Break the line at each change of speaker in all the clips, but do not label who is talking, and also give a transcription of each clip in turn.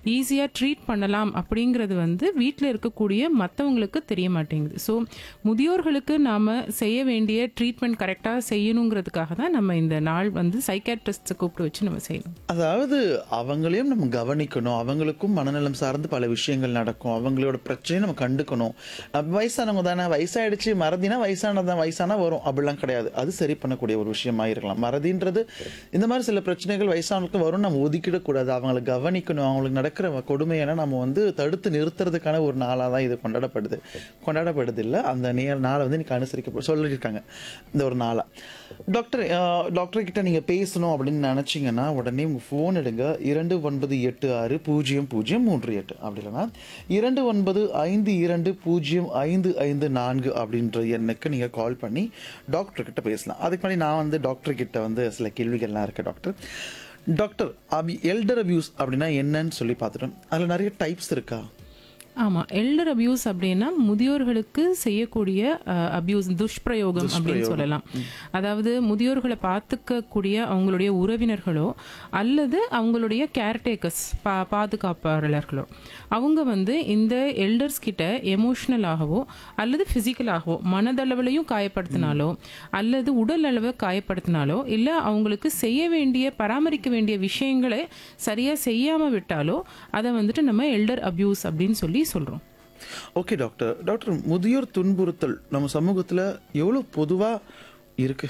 ஈஸியாக ட்ரீட் பண்ணலாம் அப்படிங்கிறது வந்து வீட்டில் இருக்கக்கூடிய மற்றவங்களுக்கு தெரிய மாட்டேங்குது ஸோ முதியோர்களுக்கு நாம் செய்ய வேண்டிய ட்ரீட்மெண்ட் கரெக்டாக செய்யணுங்கிறதுக்காக தான் நம்ம இந்த நாள் வந்து சைக்காட்ரிஸ்ட்டை கூப்பிட்டு வச்சு நம்ம செய்யணும்
அதாவது அவங்களையும் நம்ம கவனிக்கணும் அவங்களுக்கும் மனநலம் சார்ந்து பல விஷயங்கள் நடக்கும் அவங்களோட பிரச்சனையை நம்ம கண்டுக்கணும் நம்ம வயசானவங்க தானே வயசாயிடுச்சு மறதினா வயசானதான் வயசானா வரும் அப்படிலாம் கிடையாது அது சரி பண்ணக்கூடிய ஒரு விஷயமா இருக்கலாம் மறதின்றது இந்த மாதிரி சில பிரச்சனைகள் வயசானவங்களுக்கு வரும் நம்ம ஒதுக்கிடக்கூடாது அவங்கள கவனிக்கணும் அவங்களுக்கு நடக்கிற கொடுமையெல்லாம் நம்ம வந்து தடுத்து நிறுத்துறதுக்கான ஒரு நாளாக தான் இது கொண்டாடப்படுது கொண்டாடப்படுது இல்லை அந்த நேர நாளை வந்து இன்னைக்கு அனுசரிக்க சொல்லியிருக்காங்க இந்த ஒரு நாளா டாக்டர் அஹ், டாக்டர் கிட்ட நீங்க பேசணும் அப்படின்னு நினைச்சீங்கன்னா உடனே உங்க ஃபோன் எடுங்க இரண்டு ஒன்பது எட்டு ஆறு பூஜ்ஜியம் பூஜ்ஜியம் மூன்று எட்டு அப்படி இல்லைன்னா இரண்டு ஒன்பது ஐந்து இரண்டு பூஜ்ஜியம் ஐந்து ஐந்து நான்கு அப்படின்ற எண்ணுக்கு நீங்க கால் பண்ணி டாக்டர் கிட்ட பேசலாம் அதுக்கு முன்னாடி நான் வந்து டாக்டர் கிட்ட வந்து சில கேள்விகள்லாம் இருக்கு doctor doctor Abhi elder abuse அப்படின்னா என்னன்னு சொல்லி பார்த்துட்டோம் அதில் நிறைய டைப்ஸ் இருக்கா
ஆமாம் எல்டர் அபியூஸ் அப்படின்னா முதியோர்களுக்கு செய்யக்கூடிய அபியூஸ் துஷ்பிரயோகம் அப்படின்னு சொல்லலாம் அதாவது முதியோர்களை பார்த்துக்கக்கூடிய அவங்களுடைய உறவினர்களோ அல்லது அவங்களுடைய கேர்டேக்கர்ஸ் பா பாதுகாப்பாளர்களோ அவங்க வந்து இந்த எல்டர்ஸ் கிட்ட எமோஷ்னலாகவோ அல்லது ஃபிசிக்கலாகவோ மனதளவுலையும் காயப்படுத்தினாலோ அல்லது உடல் அளவை காயப்படுத்தினாலோ இல்லை அவங்களுக்கு செய்ய வேண்டிய பராமரிக்க வேண்டிய விஷயங்களை சரியாக செய்யாமல் விட்டாலோ அதை வந்துட்டு நம்ம எல்டர் அபியூஸ் அப்படின்னு சொல்லி சொல்கிறோம்
ஓகே டாக்டர் டாக்டர் முதியோர் துன்புறுத்தல் நம்ம சமூகத்தில் எவ்வளோ பொதுவாக இருக்கு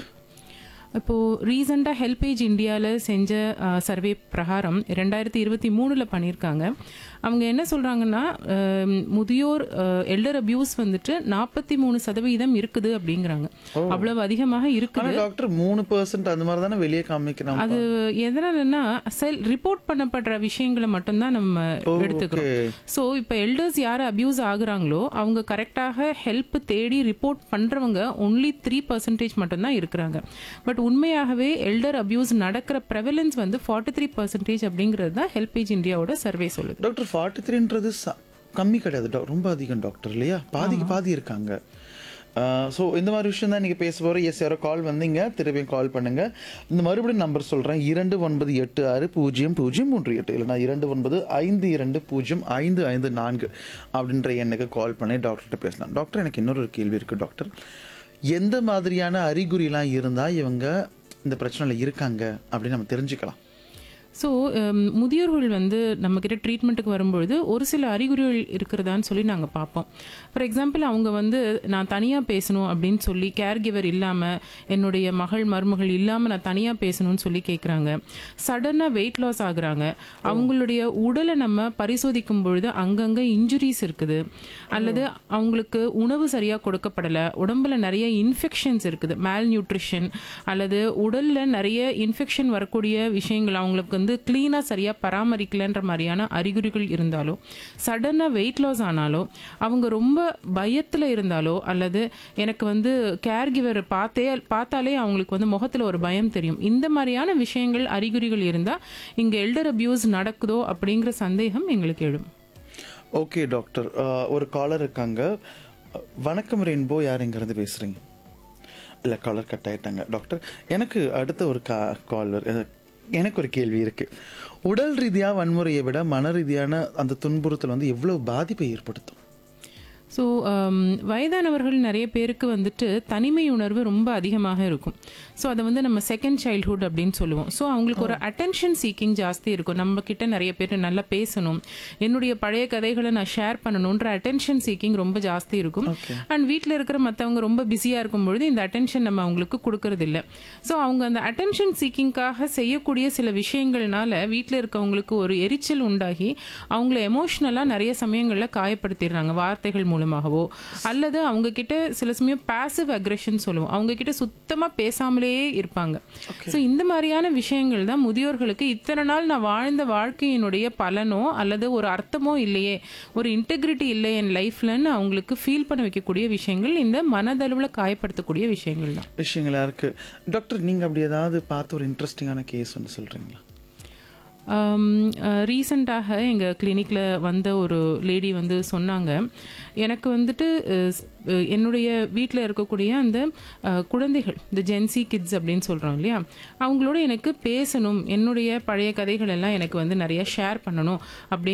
இப்போது ரீசெண்டாக ஹெல்பேஜ் இந்தியாவில் செஞ்ச சர்வே பிரகாரம் ரெண்டாயிரத்தி இருபத்தி மூணில் பண்ணியிருக்காங்க அவங்க என்ன சொல்கிறாங்கன்னா முதியோர் எல்டர் அபியூஸ் வந்துட்டு நாற்பத்தி மூணு சதவீதம் இருக்குது அப்படிங்கிறாங்க அவ்வளவு அதிகமாக இருக்குது
ஆனால் டாக்டர் மூணு பர்சன்ட் அந்த மாதிரி தானே வெளியே காமிக்கிறாங்க
அது எதனாலன்னா செல் ரிப்போர்ட் பண்ணப்படுற விஷயங்களை மட்டும்தான் நம்ம எடுத்துக்கிறோம் ஸோ இப்போ எல்டர்ஸ் யார் அபியூஸ் ஆகுறாங்களோ அவங்க கரெக்டாக ஹெல்ப் தேடி ரிப்போர்ட் பண்ணுறவங்க ஒன்லி த்ரீ பர்சன்டேஜ் மட்டும்தான் இருக்கிறாங்க பட் உண்மையாகவே எல்டர் அபியூஸ் நடக்கிற ப்ரெவலன்ஸ் வந்து ஃபார்ட்டி த்ரீ பர்சன்டேஜ் அப்படிங்கிறது தான் ஹெல்பேஜ் இந்தியாவோட சர்வே சொல்லுது
டாக்டர் ஃபார்ட்டி த்ரீன்றது கம்மி கிடையாது doc- ரொம்ப அதிகம் டாக்டர் இல்லையா பாதிக்கு பாதி இருக்காங்க ஸோ இந்த மாதிரி விஷயம் தான் நீங்கள் பேச போகிற எஸ் யாரோ கால் வந்தீங்க திரும்பியும் கால் பண்ணுங்க இந்த மறுபடியும் நம்பர் சொல்கிறேன் இரண்டு ஒன்பது எட்டு ஆறு பூஜ்ஜியம் பூஜ்ஜியம் மூன்று எட்டு இல்லைனா இரண்டு ஒன்பது ஐந்து இரண்டு பூஜ்ஜியம் ஐந்து ஐந்து நான்கு அப்படின்ற எண்ணுக்கு கால் பண்ணி டாக்டர்கிட்ட பேசலாம் டாக்டர் எனக்கு இன்னொரு ஒரு கேள்வி இருக்குது டாக்டர் எந்த மாதிரியான அறிகுறிலாம் இருந்தால் இவங்க இந்த பிரச்சனையில் இருக்காங்க அப்படின்னு நம்ம தெரிஞ்சுக்கலாம்
ஸோ முதியோர்கள் வந்து நம்மக்கிட்ட ட்ரீட்மெண்ட்டுக்கு வரும்பொழுது ஒரு சில அறிகுறிகள் இருக்கிறதான்னு சொல்லி நாங்கள் பார்ப்போம் ஃபார் எக்ஸாம்பிள் அவங்க வந்து நான் தனியாக பேசணும் அப்படின்னு சொல்லி கேர் கிவர் இல்லாமல் என்னுடைய மகள் மருமகள் இல்லாமல் நான் தனியாக பேசணும்னு சொல்லி கேட்குறாங்க சடனாக வெயிட் லாஸ் ஆகுறாங்க அவங்களுடைய உடலை நம்ம பரிசோதிக்கும் பொழுது அங்கங்கே இன்ஜுரிஸ் இருக்குது அல்லது அவங்களுக்கு உணவு சரியாக கொடுக்கப்படலை உடம்புல நிறைய இன்ஃபெக்ஷன்ஸ் இருக்குது மேல் நியூட்ரிஷன் அல்லது உடலில் நிறைய இன்ஃபெக்ஷன் வரக்கூடிய விஷயங்கள் அவங்களுக்கு வந்து க்ளீனாக சரியாக பராமரிக்கலன்ற மாதிரியான அறிகுறிகள் இருந்தாலோ சடனாக வெயிட் லாஸ் ஆனாலோ அவங்க ரொம்ப பயத்தில் இருந்தாலோ அல்லது எனக்கு வந்து கேர் கிவர் பார்த்தே பார்த்தாலே அவங்களுக்கு வந்து முகத்தில் ஒரு பயம் தெரியும் இந்த மாதிரியான விஷயங்கள் அறிகுறிகள் இருந்தால் இங்கே எல்டர் அபியூஸ் நடக்குதோ அப்படிங்கிற சந்தேகம் எங்களுக்கு எழும்
ஓகே டாக்டர் அஹ், ஒரு காலர் இருக்காங்க அஹ், வணக்கம் ரெயின்போ யார் இங்கேருந்து பேசுகிறீங்க இல்லை காலர் கட் ஆயிட்டாங்க டாக்டர் எனக்கு அடுத்த ஒரு கா கால் எனக்கு ஒரு கேள்வி இருக்குது உடல் ரீதியாக வன்முறையை விட மன ரீதியான அந்த துன்புறுத்தல் வந்து எவ்வளோ பாதிப்பை ஏற்படுத்தும்
ஸோ வயதானவர்கள் நிறைய பேருக்கு வந்துட்டு தனிமை உணர்வு ரொம்ப அதிகமாக இருக்கும் ஸோ அதை வந்து நம்ம செகண்ட் சைல்ட்ஹுட் அப்படின்னு சொல்லுவோம் ஸோ அவங்களுக்கு ஒரு அட்டென்ஷன் சீக்கிங் ஜாஸ்தி இருக்கும் நம்ம கிட்ட நிறைய பேர் நல்லா பேசணும் என்னுடைய பழைய கதைகளை நான் ஷேர் பண்ணணுன்ற அட்டென்ஷன் சீக்கிங் ரொம்ப ஜாஸ்தி இருக்கும் அண்ட் வீட்டில் இருக்கிற மற்றவங்க ரொம்ப பிஸியாக இருக்கும் பொழுது இந்த அட்டென்ஷன் நம்ம அவங்களுக்கு கொடுக்கறது இல்ல ஸோ அவங்க அந்த அட்டென்ஷன் சீக்கிங்காக செய்யக்கூடிய சில விஷயங்கள்னால வீட்டில் இருக்கவங்களுக்கு ஒரு எரிச்சல் உண்டாகி அவங்கள எமோஷ்னலாக நிறைய சமயங்களில் காயப்படுத்திடுறாங்க வார்த்தைகள் மூலமாகவோ அல்லது அவங்க கிட்ட சில சமயம் பாசிவ் அக்ரெஷன் சொல்லுவோம் அவங்க கிட்ட சுத்தமாக பேசாமலே இருப்பாங்க ஸோ இந்த மாதிரியான விஷயங்கள் தான் முதியோர்களுக்கு இத்தனை நாள் நான் வாழ்ந்த வாழ்க்கையினுடைய பலனோ அல்லது ஒரு அர்த்தமோ இல்லையே ஒரு இன்டெகிரிட்டி இல்லை என் லைஃப்லன்னு அவங்களுக்கு ஃபீல் பண்ண வைக்கக்கூடிய விஷயங்கள் இந்த மனதளவில் காயப்படுத்தக்கூடிய விஷயங்கள் தான்
விஷயங்களா இருக்குது டாக்டர் நீங்கள் அப்படி ஏதாவது பார்த்து ஒரு இன்ட்ரெஸ்டிங்கான கேஸ் ஒன்று சொல்கிறீங்களா
ரீசண்டாக எங்கள் கிளினிக்கில் வந்த ஒரு லேடி வந்து சொன்னாங்க எனக்கு வந்துட்டு அஹ், ஸ்- அஹ், என்னுடைய வீட்டில் இருக்கக்கூடிய அந்த அஹ், குழந்தைகள் இந்த ஜென்சி கிட்ஸ் அப்படின்னு சொல்கிறோம் இல்லையா அவங்களோட எனக்கு பேசணும் என்னுடைய பழைய கதைகள் எல்லாம் எனக்கு வந்து நிறைய ஷேர் பண்ணணும் அப்படி